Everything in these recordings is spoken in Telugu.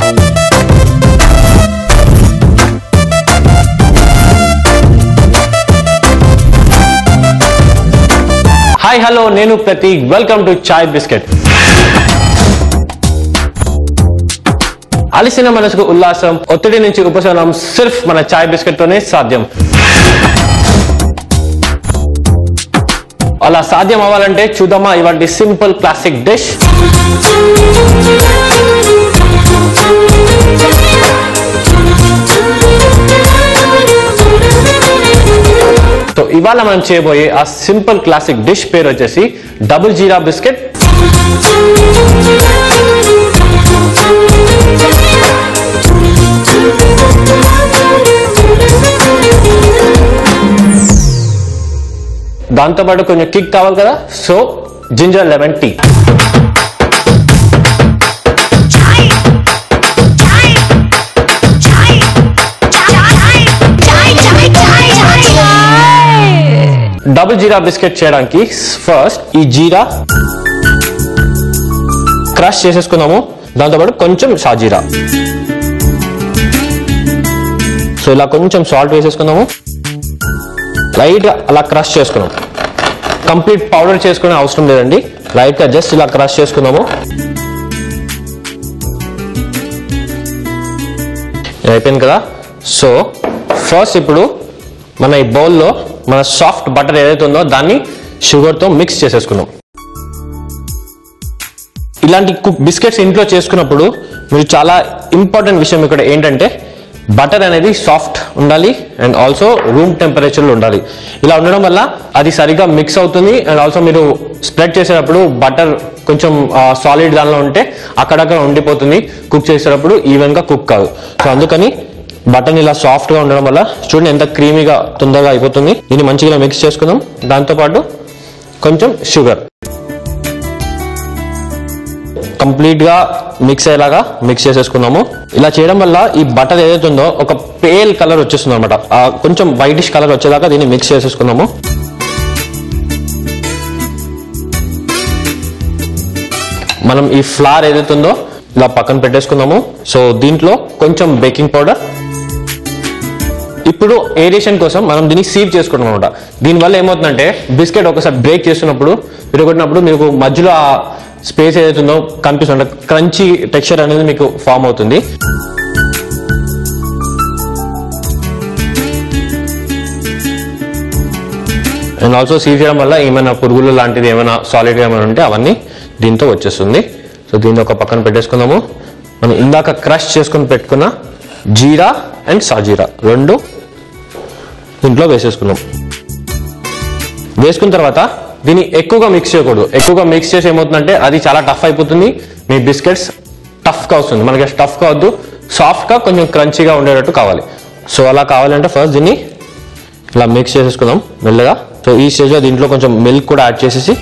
హాయ్ హలో నేను Prateek welcome to chai biscuit అలిసిన మనసుకు ఉల్లాసం ఒత్తిడి నుంచి ఉపశమనం సిర్ఫ్ మన చాయ్ బిస్కెట్ తోనే సాధ్యం అలా సాధ్యం అవ్వాలంటే చూద్దామా ఇవాటి సింపుల్ క్లాసిక్ డిష్ సో ఇవాళ మనం చేయబోయే ఆ సింపుల్ క్లాసిక్ డిష్ పేరు వచ్చేసి డబుల్ జీరా బిస్కెట్ దాంతోపాటు కొంచెం కిక్ కావాలి కదా so ginger lemon tea Chai, chai, chai, chai, chai, chai, chai, chai, chai. Double జీరా బిస్కెట్ చేయడానికి ఫస్ట్ ఈ జీరా క్రష్ చేసేసుకున్నాము దాంతోపాటు కొంచెం షాజీరా సో ఇలా కొంచెం సాల్ట్ వేసేసుకున్నాము లైట్ అలా క్రష్ చేసుకున్నాం కంప్లీట్ పౌడర్ చేసుకునే అవసరం లేదండి లైట్ గా జస్ట్ ఇలా క్రష్ చేసుకున్నాము ఇది అయిపోయింది కదా సో ఫస్ట్ ఇప్పుడు మన ఈ బౌల్లో మన సాఫ్ట్ బటర్ ఏదైతే ఉందో దాన్ని షుగర్తో మిక్స్ చేసేసుకున్నాం ఇలాంటి కుక్ బిస్కెట్స్ ఇంట్లో చేసుకున్నప్పుడు మీరు చాలా ఇంపార్టెంట్ విషయం ఇక్కడ ఏంటంటే బటర్ అనేది సాఫ్ట్ ఉండాలి అండ్ ఆల్సో రూమ్ టెంపరేచర్లో ఉండాలి ఇలా ఉండడం వల్ల అది సరిగా మిక్స్ అవుతుంది అండ్ ఆల్సో మీరు స్ప్రెడ్ చేసేటప్పుడు బటర్ కొంచెం సాలిడ్ దానిలో ఉంటే అక్కడక్కడ ఉండిపోతుంది కుక్ చేసేటప్పుడు ఈవెన్గా కుక్ కాదు సో అందుకని బటన్ ఇలా సాఫ్ట్గా ఉండడం వల్ల చూడండి ఎంత క్రీమీగా తొందరగా అయిపోతుంది దీన్ని మంచిగా మిక్స్ చేసుకుందాం దాంతోపాటు కొంచెం షుగర్ కంప్లీట్ గా మిక్స్ అయ్యేలాగా మిక్స్ చేసేసుకున్నాము ఇలా చేయడం వల్ల ఈ బటర్ ఏదైతే ఉందో ఒక పేల్ కలర్ వచ్చేస్తుంది అనమాట కొంచెం వైటిష్ కలర్ వచ్చేదాకా దీన్ని మిక్స్ చేసేసుకున్నాము మనం ఈ ఫ్లార్ ఏదైతే ఉందో ఇలా పక్కన పెట్టేసుకున్నాము సో దీంట్లో కొంచెం బేకింగ్ పౌడర్ ఇప్పుడు ఏరియేషన్ కోసం మనం దీన్ని సీవ్ చేసుకుంటాం అనమాట దీనివల్ల ఏమవుతుందంటే బిస్కెట్ ఒకసారి బ్రేక్ చేస్తున్నప్పుడు విరగొట్టినప్పుడు మీకు మధ్యలో ఆ స్పేస్ ఏదైతే ఉందో కనిపిస్తుంది క్రంచీ టెక్స్చర్ అనేది మీకు ఫామ్ అవుతుంది అండ్ ఆల్సో సీవ్ చేయడం వల్ల ఏమైనా పురుగులు లాంటిది ఏమైనా సాలిడ్ ఏమైనా ఉంటే అవన్నీ దీంతో వచ్చేస్తుంది సో దీన్ని ఒక పక్కన పెట్టేసుకుందాము మనం ఇందాక క్రష్ చేసుకుని పెట్టుకున్న జీరా అండ్ సాజీరా రెండు దీంట్లో వేసేసుకున్నాం వేసుకున్న తర్వాత దీన్ని ఎక్కువగా మిక్స్ చేయకూడదు ఎక్కువగా మిక్స్ చేసి ఏమవుతుందంటే అది చాలా టఫ్ అయిపోతుంది మీ బిస్కెట్స్ టఫ్గా వస్తుంది మనకి టఫ్గా వద్దు సాఫ్ట్గా కొంచెం క్రంచీగా ఉండేటట్టు కావాలి సో అలా కావాలంటే ఫస్ట్ దీన్ని ఇలా మిక్స్ చేసేసుకుందాం మెల్లగా సో ఈ స్టేజ్లో దీంట్లో కొంచెం మిల్క్ కూడా యాడ్ చేసేసి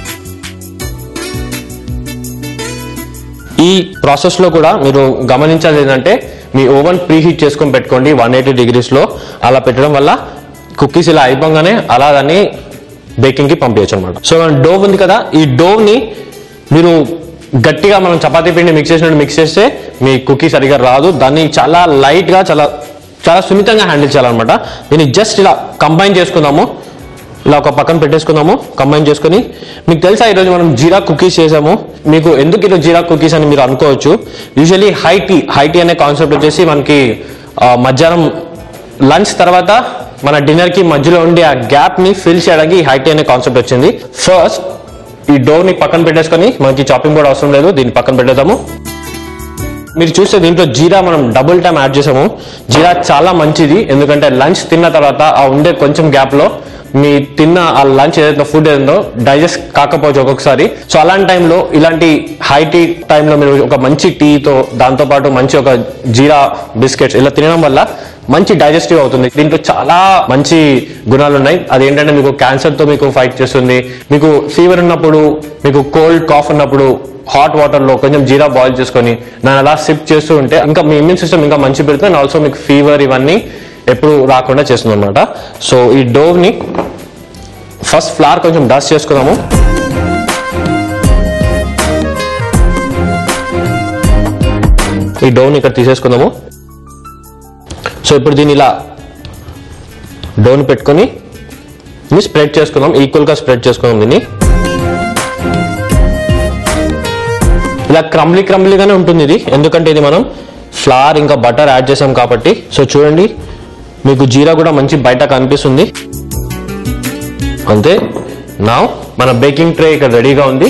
ఈ ప్రాసెస్లో కూడా మీరు గమనించాలి ఏంటంటే మీ ఓవెన్ ప్రీ హీట్ చేసుకొని పెట్టుకోండి వన్ ఎయిటీ డిగ్రీస్లో అలా పెట్టడం వల్ల కుకీస్ ఇలా అయిపోగానే అలా దాన్ని బేకింగ్కి పంపించచ్చు అనమాట సో మన డోవ్ ఉంది కదా ఈ డోవ్ని మీరు గట్టిగా మనం చపాతీ పిండి మిక్స్ చేసినట్టు మిక్స్ చేస్తే మీ కుకీ సరిగా రాదు దాన్ని చాలా లైట్గా చాలా చాలా సున్నితంగా హ్యాండిల్ చేయాలన్నమాట దీన్ని జస్ట్ ఇలా కంబైన్ చేసుకుందాము ఇలా ఒక పక్కన పెట్టేసుకుందాము కంబైన్ చేసుకొని మీకు తెలుసా ఈరోజు మనం జీరా కుకీస్ చేసాము మీకు ఎందుకు ఈరోజు జీరా కుకీస్ అని మీరు అనుకోవచ్చు usually high tea high tea అనే కాన్సెప్ట్ వచ్చేసి మనకి ఆ, మధ్యాహ్నం లంచ్ తర్వాత మన డిన్నర్ కి మధ్యలో ఉండే ఆ గ్యాప్ ని ఫిల్ చేయడానికి హై టీ అనే కాన్సెప్ట్ వచ్చింది ఫస్ట్ ఈ డోర్ ని పక్కన పెట్టేసుకొని మనకి చాపింగ్ బోర్డ్ అవసరం లేదు దీన్ని పక్కన పెట్టేద్దాము మీరు చూస్తే దీంట్లో జీరా మనం డబుల్ టైం యాడ్ చేసాము జీరా చాలా మంచిది ఎందుకంటే లంచ్ తిన్న తర్వాత ఆ ఉండే కొంచెం గ్యాప్ లో మీ తిన్న ఆ లంచ్ ఏదైతే ఫుడ్ ఏదో డైజెస్ట్ కాకపోవచ్చు ఒక్కొక్కసారి సో అలాంటి టైంలో ఇలాంటి హై టీ టైంలో మీరు ఒక మంచి టీతో దాంతో పాటు మంచి ఒక జీరా బిస్కెట్స్ ఇలా తినడం వల్ల మంచి డైజెస్టివ్ అవుతుంది దీంట్లో చాలా మంచి గుణాలు ఉన్నాయి అదేంటంటే మీకు క్యాన్సర్ తో మీకు ఫైట్ చేస్తుంది మీకు ఫీవర్ ఉన్నప్పుడు మీకు కోల్డ్ కాఫ్ ఉన్నప్పుడు హాట్ వాటర్ లో కొంచెం జీరా బాయిల్ చేసుకొని దాన్ని అలా సిప్ చేస్తూ ఉంటే ఇంకా మీ ఇమ్యూన్ సిస్టమ్ ఇంకా మంచి పెడుతుంది అండ్ ఆల్సో మీకు ఫీవర్ ఇవన్నీ ఎప్పుడు రాకుండా చేస్తుంది అనమాట సో ఈ డోవ్ ని ఫస్ట్ ఫ్లవర్ కొంచెం డస్ట్ చేసుకుందాము ఈ డౌన్ ఇక్కడ తీసేసుకుందాము సో ఇప్పుడు దీన్ని ఇలా డౌన్ పెట్టుకొని దీన్ని స్ప్రెడ్ చేసుకుందాం ఈక్వల్గా స్ప్రెడ్ చేసుకుందాం దీన్ని ఇలా క్రమ్లీ క్రమ్లీగానే ఉంటుంది ఇది ఎందుకంటే ఇది మనం ఫ్లవర్ ఇంకా బటర్ యాడ్ చేసాం కాబట్టి సో చూడండి మీకు జీరా కూడా మంచి బయట కనిపిస్తుంది అంతే నా మన బేకింగ్ ట్రే ఇక్కడ రెడీగా ఉంది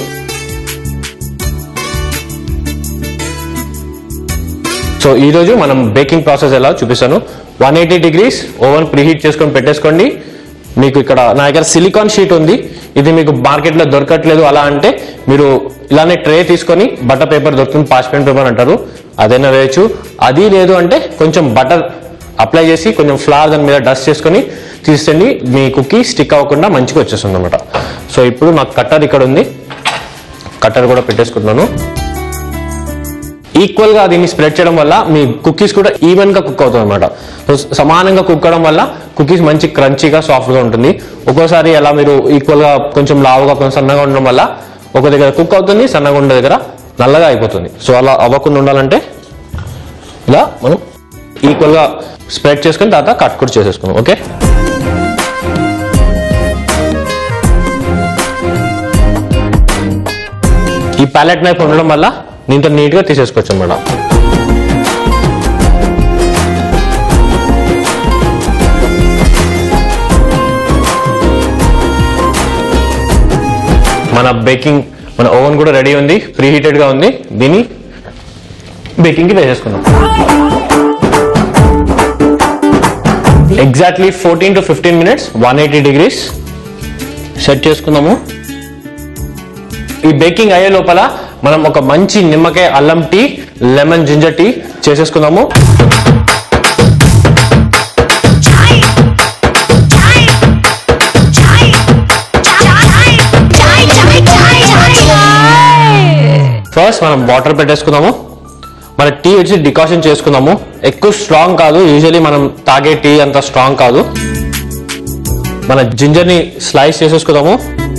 సో ఈ రోజు మనం బేకింగ్ ప్రాసెస్ ఎలా చూపిస్తాను one eighty degrees oven preheat చేసుకొని పెట్టేసుకోండి మీకు ఇక్కడ నా దగ్గర సిలికాన్ షీట్ ఉంది ఇది మీకు మార్కెట్లో దొరకట్లేదు అలా అంటే మీరు ఇలానే ట్రే తీసుకొని బటర్ పేపర్ దొరుకుతుంది పాస్పెంట్ పేపర్ అంటారు అదైనా వేయచ్చు అది లేదు అంటే కొంచెం బటర్ అప్లై చేసి కొంచెం ఫ్లవర్ దాని మీద డస్ట్ చేసుకొని తీసేయండి మీ కుకీ స్టిక్ అవ్వకుండా మంచిగా వచ్చేస్తుంది అనమాట సో ఇప్పుడు నాకు కట్టర్ ఇక్కడ ఉంది కట్టర్ కూడా పెట్టేసుకుంటున్నాను ఈక్వల్ గా దీన్ని స్ప్రెడ్ చేయడం వల్ల మీ కుకీస్ కూడా ఈవెన్ గా కుక్ అవుతుంది అనమాట సో సమానంగా కుక్ అవడం వల్ల కుకీస్ మంచి క్రంచీగా సాఫ్ట్ గా ఉంటుంది ఒక్కోసారి అలా మీరు ఈక్వల్ గా కొంచెం లావుగా కొంచెం సన్నగా ఉండడం వల్ల ఒక దగ్గర కుక్ అవుతుంది సన్నగా ఉండే దగ్గర నల్లగా అయిపోతుంది సో అలా అవ్వకుండా ఉండాలంటే ఇలా మనం ఈక్వల్ గా స్ప్రెడ్ చేసుకుని తర్వాత కట్ కూడా చేసేసుకున్నాం ఓకే ఈ ప్యాలెట్ నైఫ్ ఉండడం వల్ల దీంతో నీట్ గా తీసేసుకోవచ్చు అన్నమాట మన బేకింగ్ మన ఓవెన్ కూడా రెడీ ఉంది ప్రీ హీటెడ్ గా ఉంది దీన్ని బేకింగ్ కి వేసేసుకుందాం exactly fourteen to fifteen minutes one eighty degrees set చేసుకుందాము ఈ బేకింగ్ అయ్యే లోపల మనం ఒక మంచి నిమ్మకాయ అల్లం టీ లెమన్ జింజర్ టీ చేసేసుకుందాము Chai, chai, chai, chai, chai, chai, chai, chai, chai. First మనం వాటర్ పెట్టేసుకుందాము మన టీ వచ్చి డికాషన్ చేసుకుందాము ఎక్కువ స్ట్రాంగ్ కాదు యూజువలీ మనం తాగే టీ అంత స్ట్రాంగ్ కాదు మన జింజర్ని స్లైస్ చేసేసుకుందాము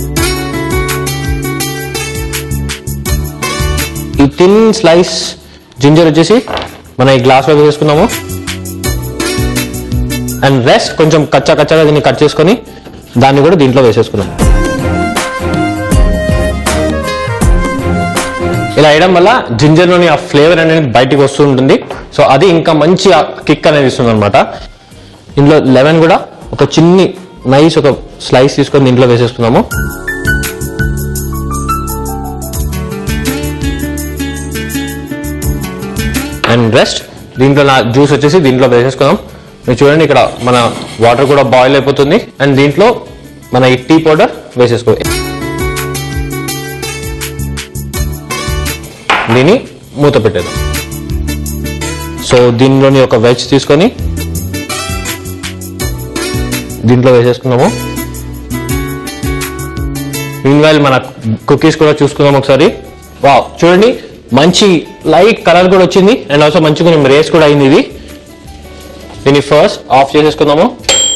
ఈ థిన్ స్లైస్ జింజర్ వచ్చేసి మన ఈ గ్లాస్లో వేసుకుందాము అండ్ రెస్ట్ కొంచెం కచ్చా కచ్చాగా దీన్ని కట్ చేసుకొని దాన్ని కూడా దీంట్లో వేసేసుకుందాం ఇలా వేయడం వల్ల జింజర్లోని ఆ ఫ్లేవర్ అనేది బయటికి వస్తూ ఉంటుంది సో అది ఇంకా మంచి కిక్ అనేది ఇస్తుంది అనమాట ఇందులో లెమన్ కూడా ఒక చిన్ని నైస్ ఒక స్లైస్ తీసుకొని దీంట్లో వేసేసుకుందాము అండ్ రెస్ట్ దీంట్లో నా జ్యూస్ వచ్చేసి దీంట్లో వేసేసుకుందాం మీరు చూడండి ఇక్కడ మన వాటర్ కూడా బాయిల్ అయిపోతుంది అండ్ దీంట్లో మన ఈ టీ పౌడర్ వేసేసుకో దీన్ని మూత పెట్టేద్దాం సో దీనిలోని ఒక వెజ్ తీసుకొని దీంట్లో వేసేసుకుందాము మీన్వైల్ మన కుకీస్ కూడా చూసుకుందాం ఒకసారి వా చూడండి మంచి లైట్ కలర్ కూడా వచ్చింది అండ్ ఆల్సో మంచి కొంచెం రేస్ కూడా అయింది ఇది దీన్ని ఫస్ట్ ఆఫ్ చేసేసుకుందాము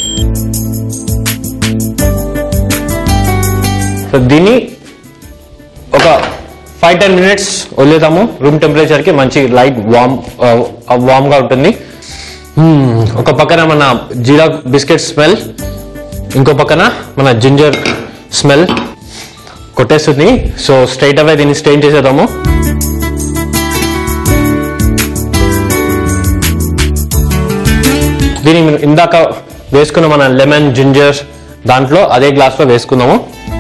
సో దీన్ని ఒక ఫైవ్ టెన్ మినిట్స్ వదిలేదాము రూమ్ టెంపరేచర్ కి మంచి లైట్ వామ్ వామ్ గా ఉంటుంది Hmm, ఒక పక్కన మన జీరా బిస్కెట్ స్మెల్ ఇంకో పక్కన మన జింజర్ స్మెల్ కొట్టేస్తుంది సో స్ట్రైట్ అవే దీన్ని స్టెయిన్ చేసేద్దాము దీన్ని మనం ఇందాక వేసుకున్న మన లెమన్ జింజర్ దాంట్లో అదే గ్లాస్లో వేసుకుందాము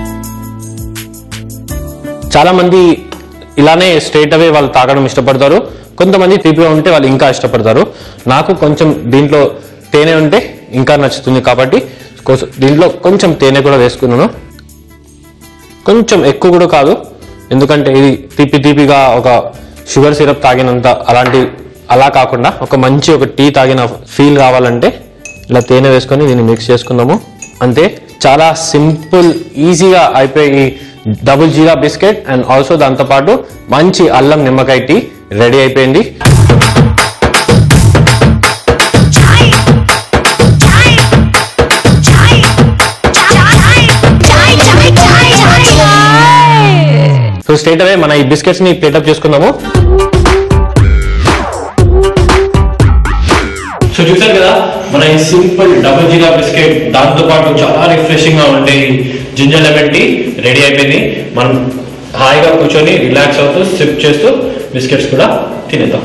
చాలా మంది ఇలానే స్ట్రైట్ అవే వాళ్ళు తాగడం ఇష్టపడతారు కొంతమంది తీపిగా ఉంటే వాళ్ళు ఇంకా ఇష్టపడతారు నాకు కొంచెం దీంట్లో తేనె ఉంటే ఇంకా నచ్చుతుంది కాబట్టి కోస- దీంట్లో కొంచెం తేనె కూడా వేసుకున్నాను కొంచెం ఎక్కువ కూడా కాదు ఎందుకంటే ఇది తీపి తీపిగా ఒక షుగర్ సిరప్ తాగినంత అలాంటి అలా కాకుండా ఒక మంచి ఒక టీ తాగిన ఫీల్ కావాలంటే ఇలా తేనె వేసుకొని దీన్ని మిక్స్ చేసుకుందాము అంతే చాలా సింపుల్ ఈజీగా అయిపోయి ఈ డబుల్ జీరా బిస్కెట్ అండ్ ఆల్సో దాంతోపాటు మంచి అల్లం నిమ్మకాయ టీ రెడీ అయిపోయింది Chai, chai, chai, chai, chai, chai, chai, chai, chai. So straight away మన ఈ బిస్కెట్స్ ని ప్లేటప్ చేసుకుందాము సో చూసారు కదా మన ఈ సింపుల్ డబుల్ జీరా బిస్కెట్ దాంతో పాటు చాలా రిఫ్రెషింగ్ గా ఉండే ఈ జింజర్ లెమన్ టీ రెడీ అయిపోయింది మనం హాయిగా కూర్చొని రిలాక్స్ అవుతూ సిప్ చేస్తూ బిస్కెట్స్ కూడా తినేద్దాం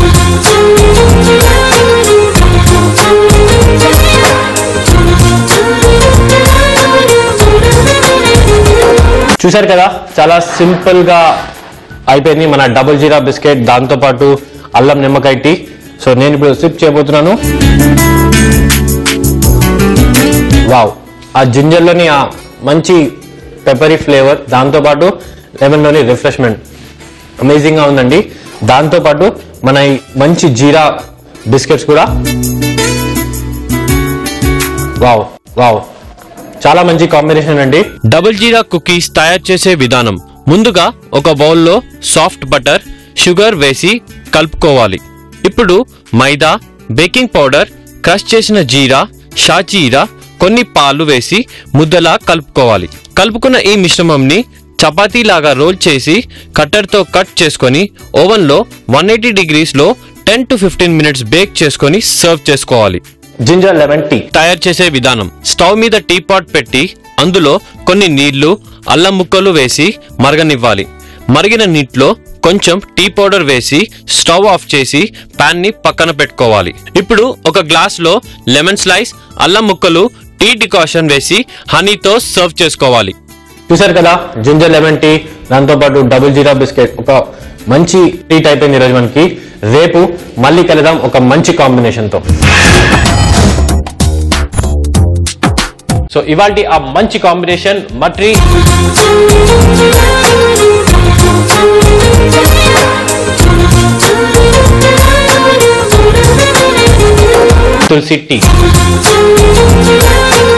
చూసారు కదా చాలా సింపుల్ గా అయిపోయింది మన డబుల్ జీరా బిస్కెట్ దాంతో పాటు అల్లం నిమ్మకాయ టీ సో నేను ఇప్పుడు సిప్ చేయబోతున్నాను వావ్ ఆ జింజర్లోని ఆ మంచి పెప్పరీ ఫ్లేవర్ దాంతో పాటు లెమన్లోని రిఫ్రెష్మెంట్ అమేజింగ్ గా ఉందండి దాంతో పాటు మన ఈ మంచి జీరా బిస్కెట్స్ కూడా వావ్ వావ్ చాలా మంచి కాంబినేషన్ అండి డబుల్ జీరా కుకీస్ తయారు చేసే విధానం ముందుగా ఒక బౌల్లో సాఫ్ట్ బటర్ షుగర్ వేసి కలుపుకోవాలి ఇప్పుడు మైదా బేకింగ్ పౌడర్ క్రష్ చేసిన జీరా షాజీరా కొన్ని పాలు వేసి ముద్దలా కలుపుకోవాలి కలుపుకున్న ఈ మిశ్రమంని చపాతీలాగా రోల్ చేసి కట్టర్తో కట్ చేసుకొని ఓవెన్లో వన్ ఎయిటీ డిగ్రీస్లో ten to fifteen minutes bake చేసుకొని సర్వ్ చేసుకోవాలి జింజర్ లెమన్ టీ తయారు చేసే విధానం స్టవ్ మీద టీ పాట్ పెట్టి అందులో కొన్ని నీళ్లు అల్లం ముక్కలు వేసి మరగనివ్వాలి మరిగిన నీటిలో కొంచెం టీ పౌడర్ వేసి స్టవ్ ఆఫ్ చేసి పాన్ ని పక్కన పెట్టుకోవాలి ఇప్పుడు ఒక గ్లాస్ లో లెమన్ స్లైస్ అల్లం ముక్కలు టీ డికాషన్ వేసి హనీతో సర్వ్ చేసుకోవాలి చూసారు కదా జింజర్ లెమన్ టీ దాంతో పాటు డబుల్ జీరా బిస్కెట్ ఒక మంచి టీ టైప్ అయింది ఈరోజు మనకి రేపు మళ్ళీ కలుద్దాం ఒక మంచి కాంబినేషన్ తో సో ఇవాళ ఆ మంచి కాంబినేషన్ మట్రి తులసి టీ Thank you.